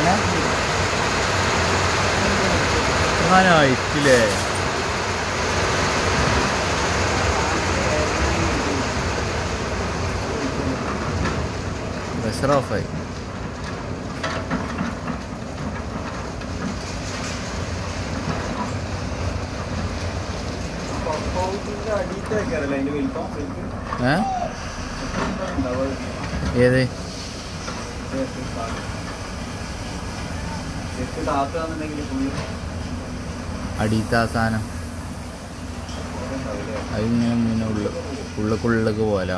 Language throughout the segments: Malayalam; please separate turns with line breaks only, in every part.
അങ്ങനെ ആയിട്ടില്ലേ പ്രഷർ ഓഫായി ഏ ഏത് അടിയത്തെ ആ സാധനം അതിങ്ങനെ ഇങ്ങനെ ഉള്ള ഉള്ളിക്കുള്ളിലേക്ക് പോലെ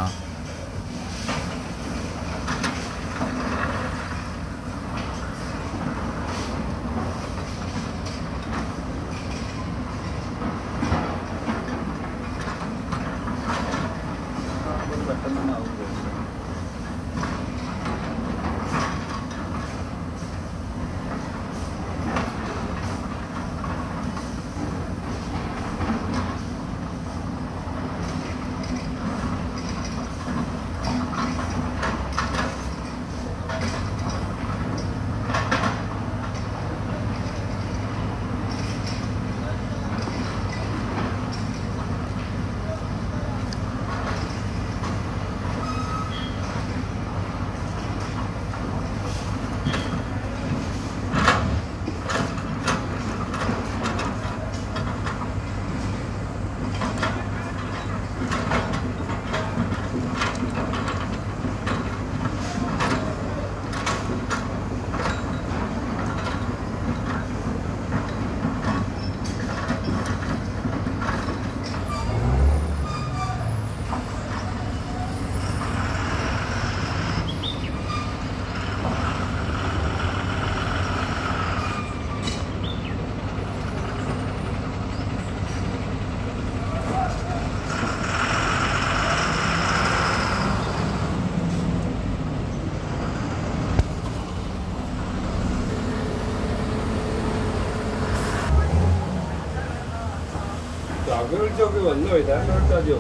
വിളിച്ചോക്ക് വന്നു ഇതാണ് എടുത്താദ്യോ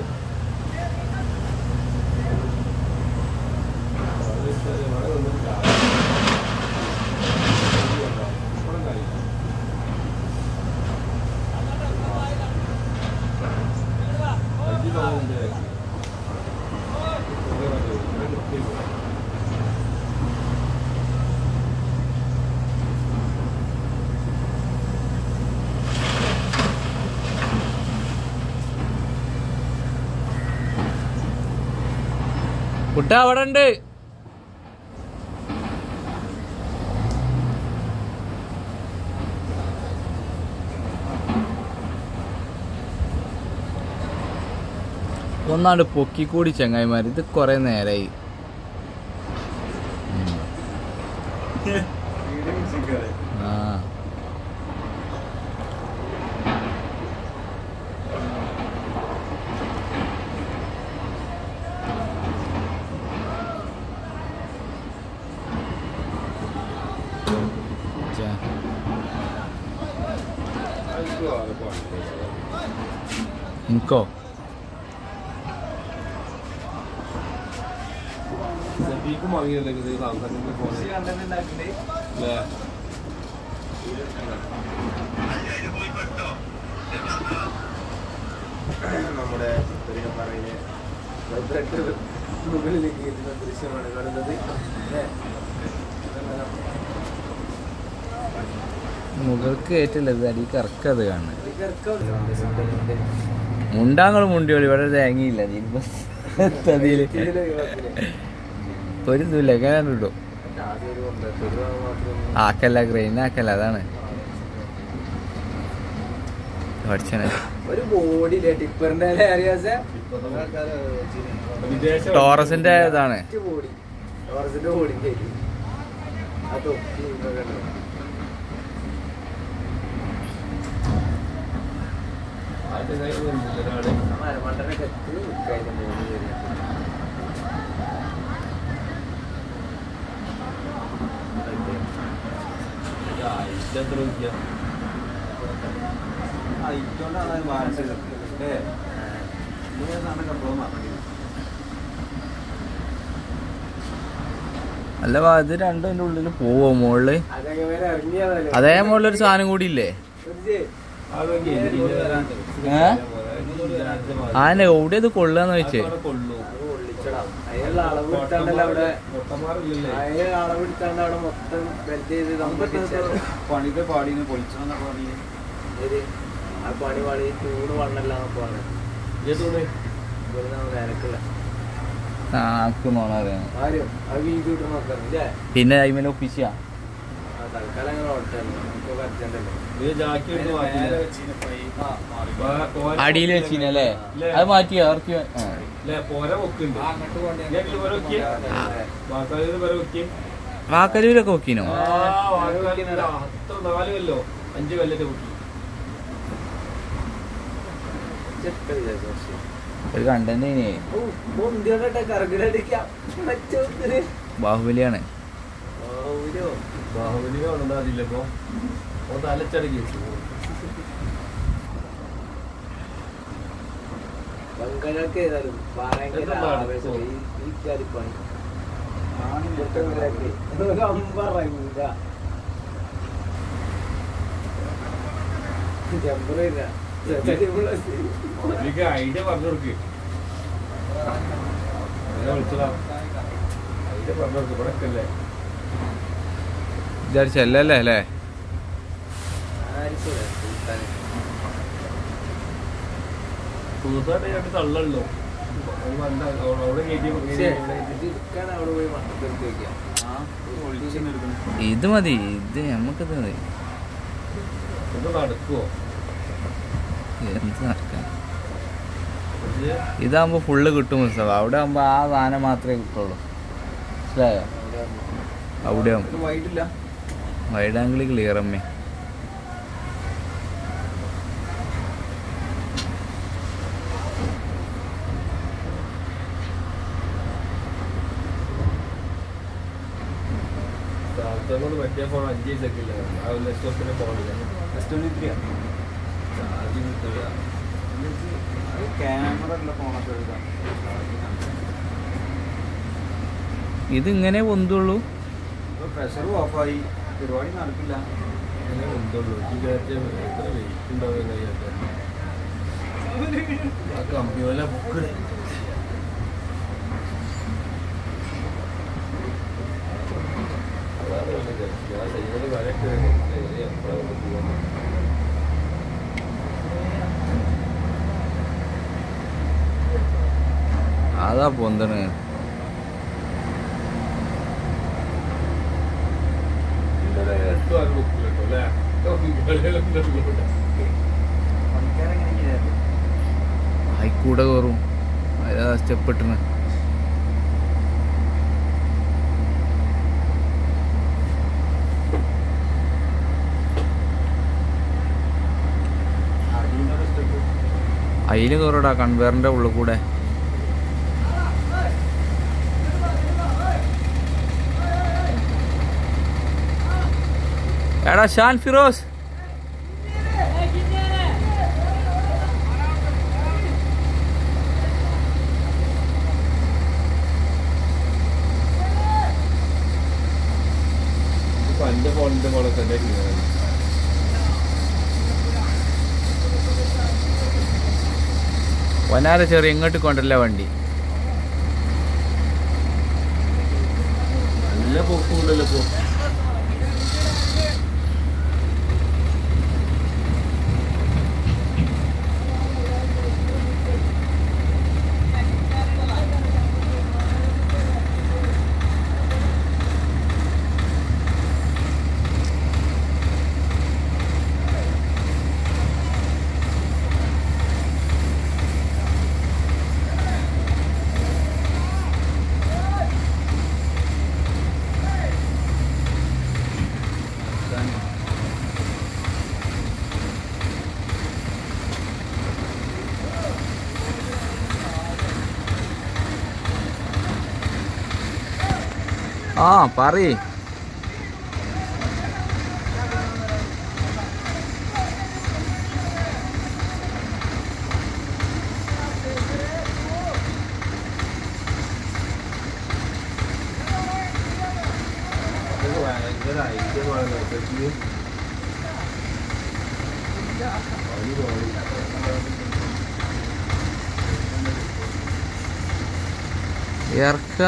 കുട്ട അവിടെ ഉണ്ട് ഒന്നാണ്ട് പൊക്കിക്കൂടി ചങ്ങായിമാർ ഇത് കുറെ നേരായി ആ ചെ. എനിക്കോ
സബീക്കും വാങ്ങിയല്ലേ ഇത് സാംസങ്ങിന്റെ ഫോൺ അല്ലേ
നമ്മുടെ പറയുന്ന ബ്രെഡ് മുകളിലേക്ക് ഇരുന്ന ദൃശ്യമാണ് കാണുന്നത് അല്ലേ?
മുകൾക്ക് ഏറ്റില്ല ഇത് അടി കറക്കത് കാണുന്നത്
ഇത് ഇറക്കം.
മുണ്ടാങ്ങൾ മുണ്ടിയോളി ഇവിടെ തേങ്ങയില്ല അതില്
ഇതില് യുവാക്കളെ.
ഒരു ഇതുമില്ല എങ്ങനെ ഇടും
ആദ്യം ഒരു ഉണ്ട്. ഒരു മാത്രം
ആക്കല്ല ഗ്രെയിൻ ആക്കല്ല അതാണ് പഠിച്ചനെ
ഒരു ബോഡിയില്ലേ ടിപ്പറിന്റെ അറിയാസേ
വിദേശ
ടോറസിന്റെ ഇതാണ്
ബോഡി ടോറസിന്റെ ബോഡിന്റെ ആ തൊപ്പി ഇതൊക്കെ ഉണ്ടോ?
ആദ്യത്തെ കൈ ഒരാള്
ആ മരമണ്ടനൊക്കെ എത്തി നിൽക്കായിരുന്നു ബോഡി കയറിയിട്ട്.
എത്ര നോക്കിയാ
അല്ല വാ, ഇത് രണ്ടും അതിന്റെ ഉള്ളിൽ പോവോ മുകളില്
അതൊക്കെ വരെ ഇറങ്ങിയതല്ലേ
അതേ മുകളിൽ ഒരു സാധനം കൂടി ഇല്ലേ
ഒരു
അതൊക്കെ എനിക്ക് വരാണ്ട്.
ഏ?
ഇതിനകത്ത് മതി.
ആനെ എവിടെ ഇത് കൊള്ളാന്ന് വെച്ചേ
അതവിടെ കൊള്ളൂ.
അത് പൊള്ളിച്ചടാ അതിനുള്ള അളവ് എടുത്താണ്ടല്ലോ അവിടെ
പൊട്ടന്മാരില്ലല്ലേ?
അതിന് അളവ് എടുത്താണ്ട് അവിടെ മൊത്തം ബെൽറ്റ് ചെയ്ത് നമുക്ക്
പണിക്ക് പാടിന്ന് പൊളിച്ചെന്നൊക്കെ പറഞ്ഞു
ഇത് ആ പണി പണി തൂണ് വണ്ണല്ലാന്നൊക്കെ പറഞ്ഞു
ഈ തൂണ്
ഇവിടുന്ന് വേനക്കുള്ള
ആക്കുന്നോണ അറിയാം
ആരും അത് വീതി വിട്ട് നോക്കാം ഇല്ലേ
പിന്നെ അയിമല ഒപ്പിച്ച
ആ തൽക്കാലം അങ്ങനെ ഓട്ടല്ലേ നമുക്ക് പറ്റണ്ടല്ലോ
ഇത് ജാക്കി എടുത്ത് മാറ്റില്ല. വാ- പോര
അടിയിൽ
പൊക്കില്ല.
വെച്ചിനല്ലേ
ഇല്ലേ?
അത് മാറ്റി ഇറക്കി ആ.
ഇല്ലേ, പോര പൊക്കുണ്ട് ഇയാൾക്ക് പോര പൊക്കിയ? വാക്കാലിന് പോര പൊക്കിയ?
വാക്കലൂരൊക്കെ നോക്കിനോ
ആ, വാക്കാലിന് അത്ര നാല് കല്ലോ അഞ്ച് കല്ലൊക്കെ പൊക്കി
ചെക്ക വിചാരിച്ചു പക്ഷേ
ഒരു കണ്ടന്റ്
ഓ മുന്തിയോട്ടെ കറകിലടിക്കാം മറ്റൊന്നിന്
ബാഹുബലിയാണ്
ഓരോ
ബാഹുബലി കാണുന്ന അതില്ലപ്പോ ഓ തലച്ചടക്കി
ബംഗാളൊക്കെ ഏതായാലും ഭയങ്കര
എന്താണ്
ആവേശം ഈ ഈ ചരിപ്പണി അമ്പറങ്ങൂല ജമ്പറില്ല
എനിക്ക് ഐഡിയ പറഞ്ഞു കൊടുക്ക് എന്നെ വിളിച്ചതാ ഐഡിയ പറഞ്ഞു കൊടുക്ക് ഇവിടെ അല്ലേ
വിചാരിച്ചല്ലേ അല്ലേ
പുതുതായിട്ട് ഞാൻ തള്ളല്ലോ അത് വന്ന അവിടെ കയറ്റി
അവിടെ പോയി മട്ടത്തെടുത്ത് വെക്കാം
ഇത് മതി ഇത് നമുക്കിത് മതി
ഇത് നടക്കുവോ
എന്ത് നടക്കാൻ
പക്ഷേ
ഇതാകുമ്പോ ഫുള്ള് കിട്ടും ഉത്സവം അവിടെ ആകുമ്പോ ആ സാധനം മാത്രമേ കിട്ടുള്ളൂ മനസ്സിലായോ അവിടെ ആകുമ്പോ
വൈകിട്ടില്ല
വൈഡ് ആംഗിൾ ക്ലിയർ അമ്മേ
സാംസങ് മറ്റേ ഫോൺ അഞ്ച് പൈസക്ക് ഇല്ല ആ ഒരു ലക്ഷത്തിന്റെ ഫോണില്ല
എസ് ട്വന്റി ത്രീ
ചാർജിങ് കിട്ടില്ല
ക്യാമറ ഉള്ള ഫോണൊക്കെ എടുക്കാം
ഇത് ഇങ്ങനെ പൊന്തുള്ളൂ
പ്രഷർ ഓഫായി പരിപാടി നടക്കില്ല
അങ്ങനെ എന്തുള്ളൂ എനിക്ക് വിചാരിച്ച എത്ര വെയിറ്റ് ഉണ്ടാവും കൈയൊക്കെ ആ കമ്പി വല്ല ബുക്ക് അതാണ് ഞാൻ വിചാരിച്ചത്. ആ ചെയ്യുന്നത് കാര്യമൊക്കെ എപ്പോഴാണ് പോകാൻ
അതാ പൊന്തണ്
ഇന്നലെ എട്ടും ആരും ബുക്ക് കേട്ടോ അല്ലേ
പണിക്കാരെങ്ങനെ
ഹൈക്കൂടെ കയറും അതാ സ്റ്റെപ്പ് ഇട്ടണ്
അടിയുടെ സ്റ്റെപ്പ്
അതില് കയറൂടാ കൺവെയറിന്റെ ഉള്ളിൽ കൂടെ എടാ ഷാൻ ഫിറോസ്
ഇപ്പൊ എന്റെ ഫോണിന്റെ പോലെ തന്നെ ചെയ്യുന്നത്
വനാര ചെറിയ ഇങ്ങോട്ട് കൊണ്ടല്ല വണ്ടി
നല്ല പൊക്കുണ്ടല്ലോ ഇപ്പൊ
ആ പറയ്
ഇതൊരു ഐഡിയ വേണം ഒറ്റയ്ക്ക് പണി പോയി
ഇറക്കുക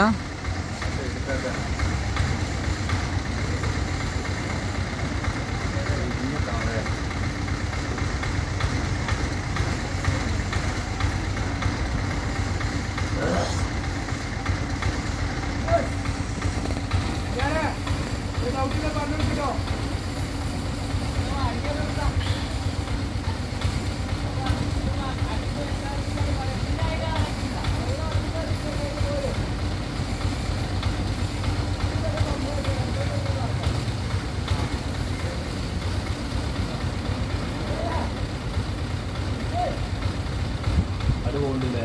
അത് പോകുന്നില്ലേ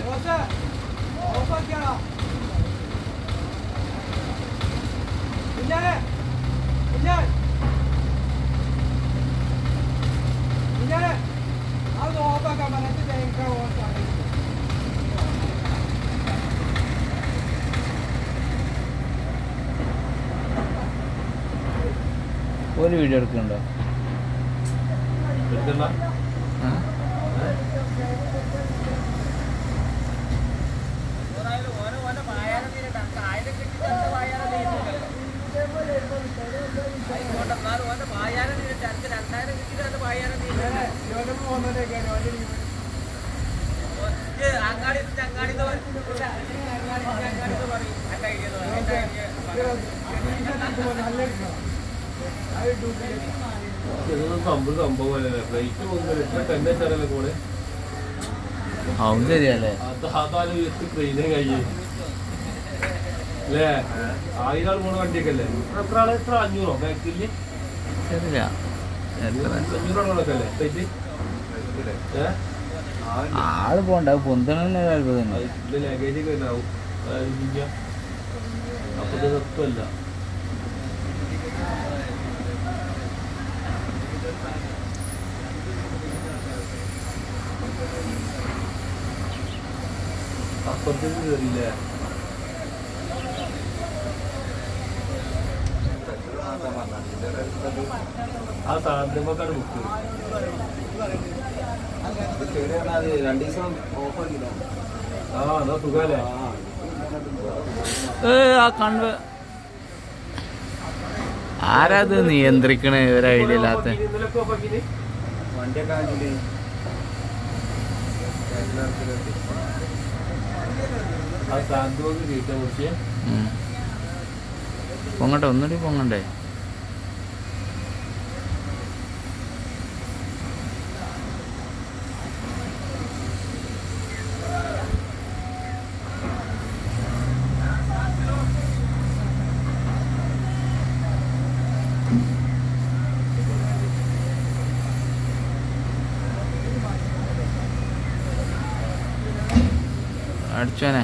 ഒരു വീഡിയോ എടുക്കുന്നുണ്ടോ
എടുക്കണ്ട
ആ?
ഇതൊന്നും സംഭവം സംഭവമല്ലേ ഫ്ലൈറ്റ് പോകുന്നില്ല എത്ര ടെന്നെ ചാനല്ലേ കൂടെ
അതും ശരിയല്ലേ
അത് അതാലും എത്ര ട്രെയിനെ കഴിയേ അല്ലേ ആയിരം ആൾ പോണ വണ്ടിയൊക്കെ അല്ലേ എത്ര ആള് എത്ര അഞ്ഞൂറോ ബാക്കില്
ശരിയാ എത്ര
അഞ്ഞൂറോളം കണക്കല്ലേ ഫ്ലൈറ്റ് ഏഹ്
ആള് പോണ്ട അത് പൊന്തണല്ലേ ഒരു അത്ഭുതം തന്നെ.
ഇതിന്റെ ലഗേജ് ഒക്കെ ഉണ്ടാവും അതായത് അപ്പൊ ഇത് നിർത്തല്ല അപ്പുറത്തേക്ക് കയറിയില്ലേ ആ സാധനമൊക്കെയാണ് ബുക്ക്
രണ്ടു ദിവസം ഓഫ് ആക്കിട്ടോ
ആ എന്നാ സുഖല്ലേ
ഏ ആ കൺവ ആരാത് നിയന്ത്രിക്കണേ ഒരു ഐഡിയ ഇല്ലാത്ത
ഇന്നലെ ഓഫാക്കിന്
വണ്ടിയൊക്കെ ആണെങ്കിൽ
ആ സാന്ത്വക്ക് കയറ്റാൻ കുറച്ച്
ഉം. പൊങ്ങട്ടെ ഒന്നുകൂടി പൊങ്ങണ്ടേ അടിച്ചോനെ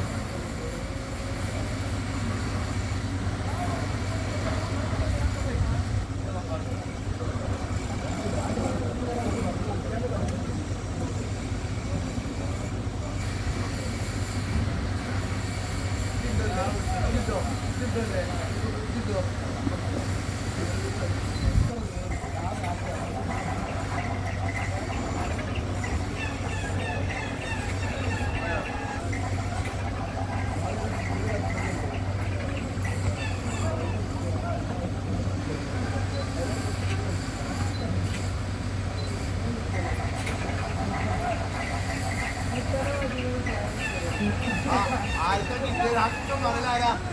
ആർക്കാ കിട്ടിയത്? ആർക്കും പറയലാരാ?